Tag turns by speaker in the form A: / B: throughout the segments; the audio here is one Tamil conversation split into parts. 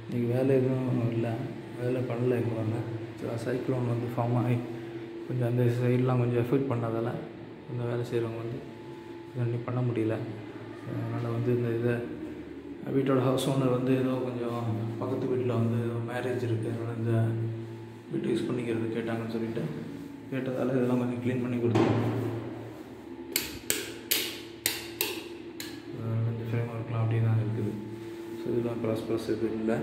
A: இன்றைக்கி வேலை எதுவும் இல்லை வேலை பண்ணல எங்கே வந்தேன் சைக்ளோன் வந்து ஃபார்ம் ஆகி கொஞ்சம் அந்த சைட்லாம் கொஞ்சம் எஃபெக்ட் பண்ணதால் இந்த வேலை செய்கிறவங்க வந்து தண்ணி பண்ண முடியல அதனால் வந்து இந்த இதை வீட்டோட ஹவுஸ் ஓனர் வந்து ஏதோ கொஞ்சம் பக்கத்து வீட்டில் வந்து ஏதோ மேரேஜ் இருக்குது அதனால் இந்த வீட்டை யூஸ் பண்ணிக்கிறது கேட்டாங்கன்னு சொல்லிட்டு கேட்டதால் இதெல்லாம் கொஞ்சம் க்ளீன் பண்ணி கொடுத்துருவோம் இந்த ஃப்ரேம் ஒர்க்லாம் அப்படியே தான் இருக்குது ஸோ இதெல்லாம் ப்ளஸ் ப்ளஸ் இது இல்லை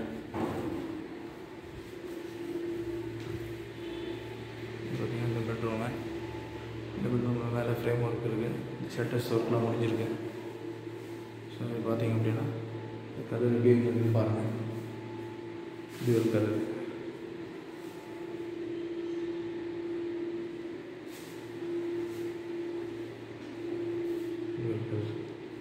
A: பார்த்தீங்கன்னா இந்த பெட்ரூமு இந்த பெட்ரூமில் மேலே ஃப்ரேம் ஒர்க் இருக்குது இந்த ஷட்டர்ஸ் ஒர்க்லாம் முடிஞ்சிருக்கு ஸோ இது பார்த்தீங்க அப்படின்னா இந்த கதவு எப்படி இருக்குன்னு பாருங்கள் இது ஒரு கதவு இது ஒரு கதவு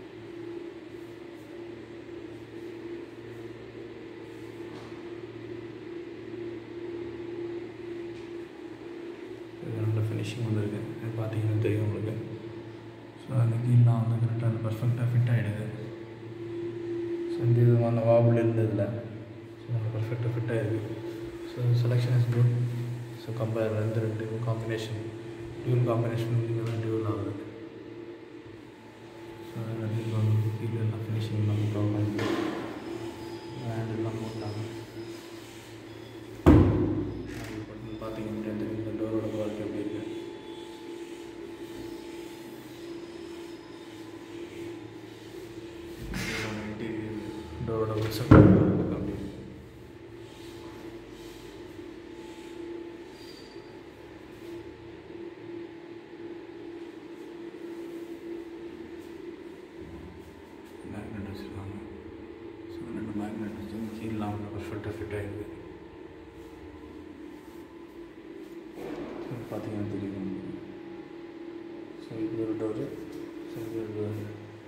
A: இது நல்ல ஃபினிஷிங் வந்திருக்கு இது பார்த்தீங்கன்னா தெரியும் உங்களுக்கு ஸோ அந்த கீழ்லாம் வந்து கரெக்டாக அந்த பர்ஃபெக்டாக ஃபிட் ஆகிடுது ஸோ இந்த விதமான வாபிள் இருந்ததில்ல ஸோ நல்ல பர்ஃபெக்டாக ஃபிட் ஆகிருக்கு so selection is good so compare ரெண்டு ரெண்டு காம்பினேஷன் டியூல் காம்பினேஷன் இங்கே தான் டியூல் ஆகுது ஸோ ரெண்டு கீழே எல்லாம் ஃபினிஷிங் எல்லாம் ப்ராப்ளம் ஹேண்ட் எல்லாம் போட்டாங்க பட்டன் பார்த்தீங்க அப்படின்னா இந்த டோரோட குவாலிட்டி எப்படி இருக்கு டோரோட உச்சம் அப்படி மேக்னெட் வச்சுருக்காங்க ஸோ ரெண்டு மேக்னெட் வச்சு கீழெலாம் வந்து பர்ஃபெக்டாக ஃபிட் ஆகிடுது ஸோ பார்த்தீங்கன்னா தெரியும் உங்களுக்கு. ஸோ இது ஒரு டோரு ஸோ இது ஒரு டோரு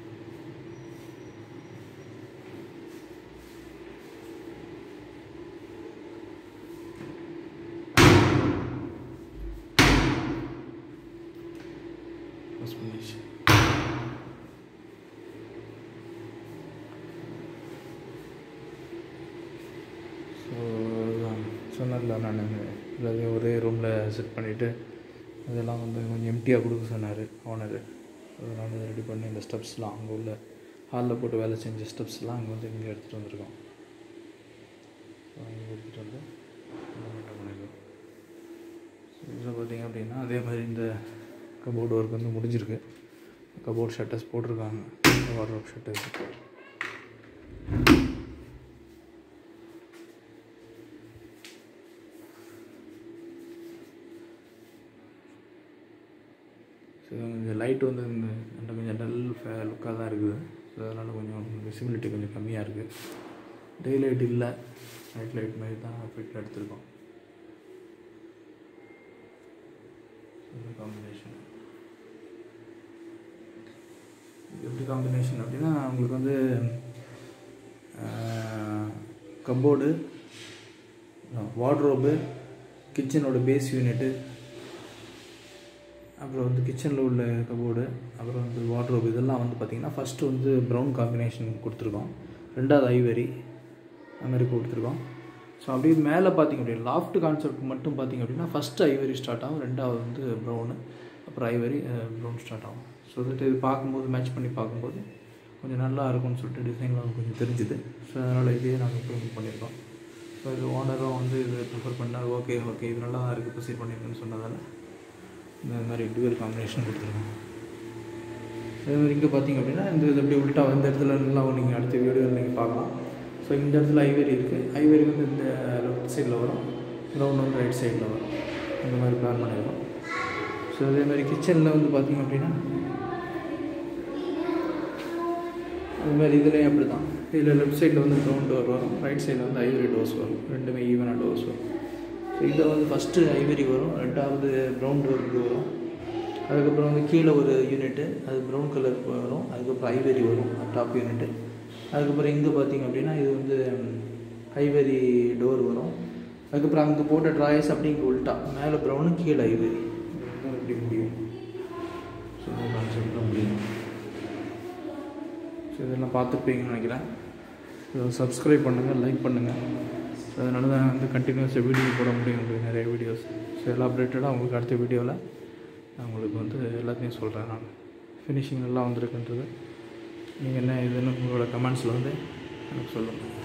A: First finish. ஸோ சொன்னதில்ல நான் எல்லாத்தையும் ஒரே ரூமில் செட் பண்ணிவிட்டு அதெல்லாம் வந்து கொஞ்சம் எம்டியாக கொடுக்க சொன்னார் ஓனர் அதனால் ரெடி பண்ணி இந்த ஸ்டெப்ஸ்லாம் அங்கே உள்ள ஹாலில் போட்டு வேலை செஞ்ச ஸ்டெப்ஸ்லாம் அங்கே வந்து இங்கே எடுத்துகிட்டு வந்திருக்கோம் ஸோ இங்கே எடுத்துகிட்டு வந்து மெயின்டைன் பண்ணியிருக்கோம் ஸோ இதில் பார்த்தீங்க அப்படின்னா அதே மாதிரி இந்த கபோர்டு ஒர்க் வந்து முடிஞ்சிருக்கு கபோர்ட் ஷட்டர்ஸ் போட்டிருக்காங்க வாட்ரோப் ஷட்டர்ஸ் ஸோ இந்த லைட் வந்து இந்த இந்த கொஞ்சம் டல் லுக்காக தான் இருக்குது ஸோ அதனால் கொஞ்சம் விசிபிலிட்டி கொஞ்சம் கம்மியாக இருக்குது டே லைட் இல்லை நைட் லைட் மாதிரி தான் ஃபிட் எடுத்திருக்கோம் இந்த காம்பினேஷன் எப்படி காம்பினேஷன் அப்படின்னா உங்களுக்கு வந்து கப்போர்டு வார்ட்ரோபு கிச்சனோட பேஸ் யூனிட்டு அப்புறம் வந்து கிச்சனில் உள்ள கபோர்டு அப்புறம் வந்து வார்ட்ரோப் இதெல்லாம் வந்து பார்த்திங்கன்னா ஃபஸ்ட்டு வந்து ப்ரௌன் காம்பினேஷன் கொடுத்துருக்கோம் ரெண்டாவது ஐவரி அது மாதிரி கொடுத்துருக்கோம் ஸோ அப்படியே மேலே பார்த்திங்க அப்படின்னா லாஃப்ட் கான்செப்ட் மட்டும் பார்த்திங்க அப்படின்னா ஃபஸ்ட்டு ஐவரி ஸ்டார்ட் ஆகும் ரெண்டாவது வந்து ப்ரௌனு அப்புறம் ஐவரி ப்ரௌன் ஸ்டார்ட் ஆகும் ஸோ தட் இது பார்க்கும்போது மேட்ச் பண்ணி பார்க்கும்போது கொஞ்சம் நல்லா இருக்கும்னு சொல்லிட்டு டிசைன்லாம் கொஞ்சம் தெரிஞ்சுது ஸோ அதனால் இதே நாங்கள் இம்ப்ளிமெண்ட் பண்ணியிருக்கோம் ஸோ இது ஓனரும் வந்து இது ப்ரிஃபர் பண்ணார் ஓகே ஓகே இது நல்லா தான் இருக்குது ப்ரொசீட் பண்ணியிருக்குன்னு சொன்னதால் இந்த மாதிரி டுவெல் காம்பினேஷன் கொடுத்துருக்கோம் அதே மாதிரி இங்கே பார்த்தீங்க அப்படின்னா இந்த இது எப்படி உள்ட்டா இந்த இடத்துல நல்லா நீங்கள் அடுத்த வீடியோவில் நீங்கள் பார்க்கலாம் ஸோ இந்த இடத்துல ஐவரி இருக்குது ஐவரி வந்து இந்த லெஃப்ட் சைடில் வரும் ப்ரௌன் வந்து ரைட் சைடில் வரும் இந்த மாதிரி பிளான் பண்ணியிருக்கோம் ஸோ அதே மாதிரி கிச்சனில் வந்து பார்த்தீங்க அப்படின்னா அது மாதிரி இதுலேயும் அப்படி தான் இதில் லெஃப்ட் சைடில் வந்து ப்ரௌன் டோர் வரும் ரைட் சைடில் வந்து ஐவரி டோர்ஸ் வரும் ரெண்டுமே ஈவனாக டோர்ஸ் வரும் ஸோ இதில் வந்து ஃபஸ்ட்டு ஐவரி வரும் ரெண்டாவது ப்ரௌன் டோருக்கு வரும் அதுக்கப்புறம் வந்து கீழே ஒரு யூனிட்டு அது ப்ரௌன் கலர் வரும் அதுக்கப்புறம் ஐவரி வரும் டாப் யூனிட்டு அதுக்கப்புறம் இங்கே பார்த்தீங்க அப்படின்னா இது வந்து ஐவரி டோர் வரும் அதுக்கப்புறம் அங்கே போட்ட ட்ராயர்ஸ் அப்படி இங்கே உள்ட்டா மேலே ப்ரௌனு கீழே ஐவரி எப்படி முடியும் ஸோ இந்த கான்செப்டில் முடியும் ஸோ இதெல்லாம் பார்த்துருப்பீங்கன்னு நினைக்கிறேன் சப்ஸ்கிரைப் பண்ணுங்கள் லைக் பண்ணுங்கள் ஸோ அதனால தான் வந்து கண்டினியூஸாக வீடியோ போட முடியும் உங்களுக்கு நிறைய வீடியோஸ் ஸோ எலாபரேட்டடாக உங்களுக்கு அடுத்த வீடியோவில் நான் உங்களுக்கு வந்து எல்லாத்தையும் சொல்கிறேன் நான் ஃபினிஷிங் நல்லா வந்திருக்குன்றது நீங்கள் என்ன இதுன்னு உங்களோட கமெண்ட்ஸில் வந்து எனக்கு சொல்லுங்கள்